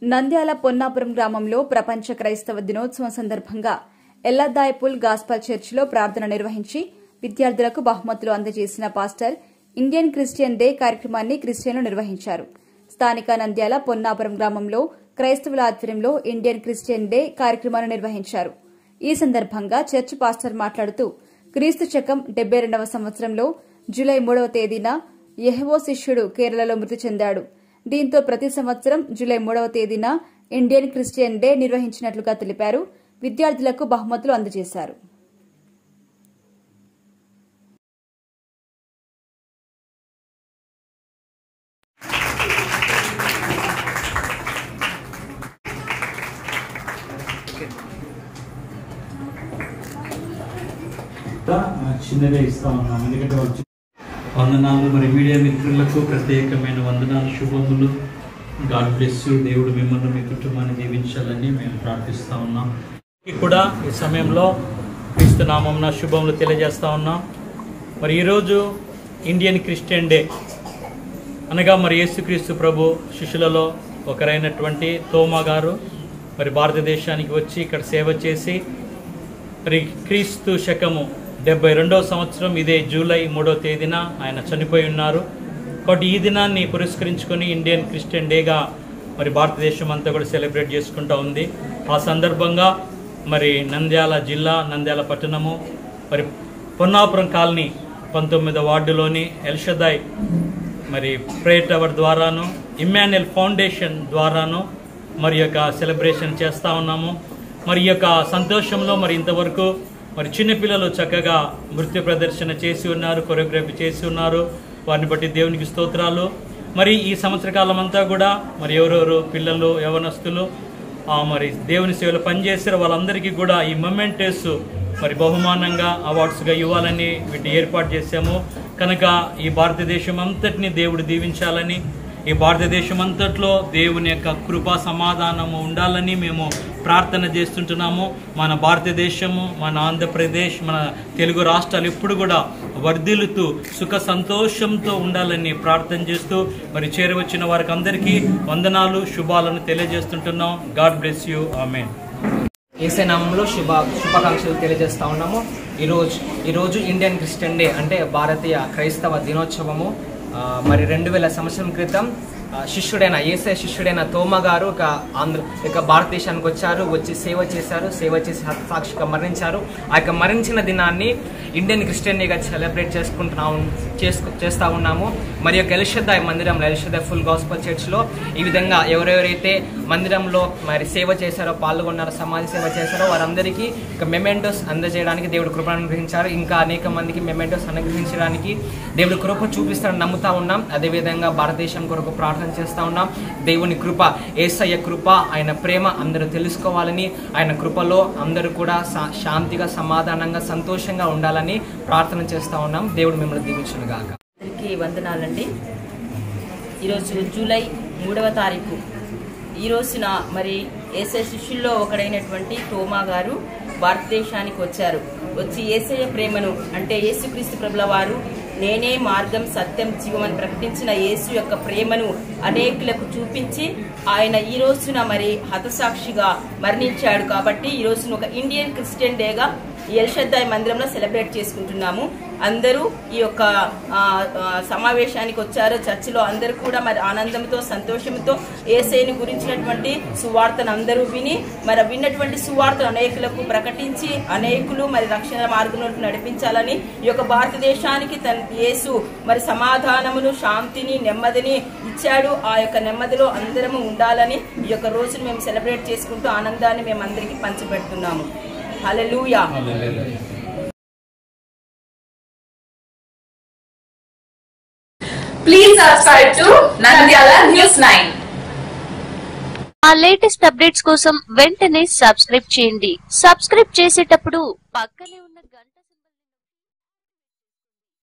నంద్యాల పొన్నాపురం గ్రామంలో ప్రపంచ క్రైస్తవ దినోత్సవం సందర్భంగా ఎల్లదాయపుల్ గాస్పల్ చర్చిలో ప్రార్థన నిర్వహించి విద్యార్థులకు బహుమతులు అందజేసిన పాస్టర్ ఇండియన్ క్రిస్టియన్ డే కార్యక్రమాన్ని క్రిస్టియన్లు నిర్వహించారు స్థానిక నంద్యాల పొన్నాపురం గ్రామంలో క్రైస్తవుల ఆధ్వర్యంలో ఇండియన్ క్రిస్టియన్ డే కార్యక్రమాన్ని నిర్వహించారు ఈ సందర్భంగా చర్చ్ పాస్టర్ మాట్లాడుతూ క్రీస్తు శకం డెబ్బై రెండవ సంవత్సరంలో జూలై మూడవ తేదీన యెహోవా శిష్యుడు కేరళలో మృతి చెందాడు దీంతో ప్రతి సంవత్సరం జూలై మూడవ తేదీన ఇండియన్ క్రిస్టియన్ డే నిర్వహించినట్లుగా తెలిపారు విద్యార్థులకు బహుమతులు అందజేశారు కూడా, ఆ, చిన్నదే ఇస్తా ఉన్నాం ఎందుకంటే వాళ్ళు చి- వందనాలు మరి మీడియా మిత్రులకు ప్రత్యేకమైన వందనాలు శుభములు గాడ్ బ్లెస్ యూ దేవుడు మిమ్మల్ని మీ కుటుంబాన్ని దీవించాలని మేము ప్రార్థిస్తా ఉన్నాం ఈ కూడా ఈ సమయంలో క్రీస్తు నామం శుభములు తెలియజేస్తా ఉన్నాం మరి ఈరోజు ఇండియన్ క్రిస్టియన్ డే అనగా మరి యేసుక్రీస్తు ప్రభు శిష్యులలో ఒకరైనటువంటి తోమా గారు మరి భారతదేశానికి వచ్చి ఇక్కడ సేవ చేసి మరి క్రీస్తు శకము డెబ్బై రెండవ సంవత్సరం ఇదే జూలై మూడో తేదీన ఆయన చనిపోయి ఉన్నారు కాబట్టి ఈ దినాన్ని పురస్కరించుకొని ఇండియన్ క్రిస్టియన్ డేగా మరి భారతదేశం అంతా కూడా సెలబ్రేట్ చేసుకుంటూ ఉంది ఆ సందర్భంగా మరి నంద్యాల జిల్లా నంద్యాల పట్టణము మరి పొన్నాపురం కాలనీ పంతొమ్మిదో వార్డులోని ఎల్షదాయ్ మరి ప్రే టవర్ ద్వారాను ఇమ్మాన్యుయల్ ఫౌండేషన్ ద్వారాను మరి యొక్క సెలబ్రేషన్ చేస్తూ ఉన్నాము మరి ఈ యొక్క సంతోషంలో మరి ఇంతవరకు మరి చిన్నపిల్లలు చక్కగా నృత్య ప్రదర్శన చేసి ఉన్నారు కొరియోగ్రఫీ చేసి ఉన్నారు వారిని బట్టి దేవునికి స్తోత్రాలు మరి ఈ సంవత్సర కాలం అంతా కూడా మరి ఎవరెవరు పిల్లలు యవనస్తులు ఆ మరి దేవుని సేవలో పనిచేసారు వాళ్ళందరికీ కూడా ఈ మొమెంటస్ మరి బహుమానంగా అవార్డ్స్గా ఇవ్వాలని వీటిని ఏర్పాటు చేశాము కనుక ఈ భారతదేశం అంతటిని దేవుడు దీవించాలని ఈ భారతదేశం అంతట్లో దేవుని యొక్క కృపా సమాధానము ఉండాలని మేము ప్రార్థన చేస్తుంటున్నాము మన భారతదేశము మన ఆంధ్రప్రదేశ్ మన తెలుగు రాష్ట్రాలు ఎప్పుడు కూడా వర్ధిల్లుతూ సుఖ సంతోషంతో ఉండాలని ప్రార్థన చేస్తూ మరి చేరవచ్చిన వారికి అందరికీ వందనాలు శుభాలను తెలియజేస్తుంటున్నాం గాడ్ బ్లెస్ యూ ఆమెన్ ఏసే నామంలో శుభ శుభాకాంక్షలు తెలియజేస్తా ఉన్నాము ఈరోజు ఈరోజు ఇండియన్ క్రిస్టియన్ డే అంటే భారతీయ క్రైస్తవ దినోత్సవము ఆ, మరి రెండు వేల సంవత్సరం క్రితం ఆ, శిష్యుడైన ఏసే శిష్యుడైన తోమ గారు ఒక ఆంధ్ర ఇక భారతదేశానికి వచ్చారు వచ్చి సేవ చేశారు సేవ చేసి సాక్షిగా మరణించారు ఆ యొక్క మరణించిన దినాన్ని ఇండియన్ క్రిస్టియన్ డేగా సెలబ్రేట్ చేసుకుంటున్నా చేసుకు చేస్తూ ఉన్నాము మరి యొక్క ఎలిషదాయ్ మందిరంలో ఎలిషదాయ్ ఫుల్ గాస్పల్ చర్చ్లో ఈ విధంగా ఎవరెవరైతే మందిరంలో మరి సేవ చేశారో పాల్గొన్నారో సమాజ సేవ చేశారో వారందరికీ ఒక మెమెంటోస్ అందజేయడానికి దేవుడు కృపను అనుగ్రహించారు ఇంకా అనేక మందికి మెమెంటోస్ అనుగ్రహించడానికి దేవుడు కృప చూపిస్తాడని నమ్ముతా ఉన్నాం అదేవిధంగా భారతదేశం కొరకు ప్రార్థన చేస్తూ ఉన్నాం దేవుని కృప ఏసయ్య కృప ఆయన ప్రేమ అందరూ తెలుసుకోవాలని ఆయన కృపలో అందరూ కూడా శా- శాంతిగా సమాధానంగా సంతోషంగా ఉండాలని ప్రార్థన చేస్తూ ఉన్నాం దేవుడు మిమ్మల్ని దీవించును గాక అందరికీ వందనాలండి ఈరోజు జూలై మూడవ తారీఖు ఈ రోజున మరి ఏసఐ శిష్యుల్లో ఒకడైనటువంటి తోమా గారు భారతదేశానికి వచ్చారు వచ్చి ఏసయ్య ప్రేమను అంటే యేసుక్రీస్తు ప్రభుల వారు నేనే మార్గం సత్యం జీవం అని ప్రకటించిన యేసు యొక్క ప్రేమను అనేకులకు చూపించి ఆయన ఈ రోజున మరి హతసాక్షిగా మరణించాడు కాబట్టి ఈ రోజున ఒక ఇండియన్ క్రిస్టియన్ డేగా ఈ ఎల్షద్దాయ్ మందిరంలో సెలబ్రేట్ చేసుకుంటున్నాము అందరూ ఈ యొక్క ఆ, ఆ, సమావేశానికి వచ్చారు చర్చిలో అందరూ కూడా మరి ఆనందంతో సంతోషంతో ఏసైని గురించినటువంటి సువార్తను అందరూ విని మరి విన్నటువంటి సువార్తను అనేకులకు ప్రకటించి అనేకులు మరి రక్షణ మార్గంలోకి నడిపించాలని ఈ యొక్క భారతదేశానికి తన యేసు మరి సమాధానమును శాంతిని నెమ్మదిని ఇచ్చాడు ఆ యొక్క నెమ్మదిలో అందరము ఉండాలని ఈ యొక్క రోజును మేము సెలబ్రేట్ చేసుకుంటూ ఆనందాన్ని మేము అందరికీ పంచిపెడుతున్నాము హల్లెలూయా Please subscribe to Nandyala News 9. మా లేటెస్ట్ అప్డేట్స్ కోసం వెంటనే సబ్స్క్రైబ్ చేయండి సబ్స్క్రైబ్ చేసేటప్పుడు పక్కనే ఉన్న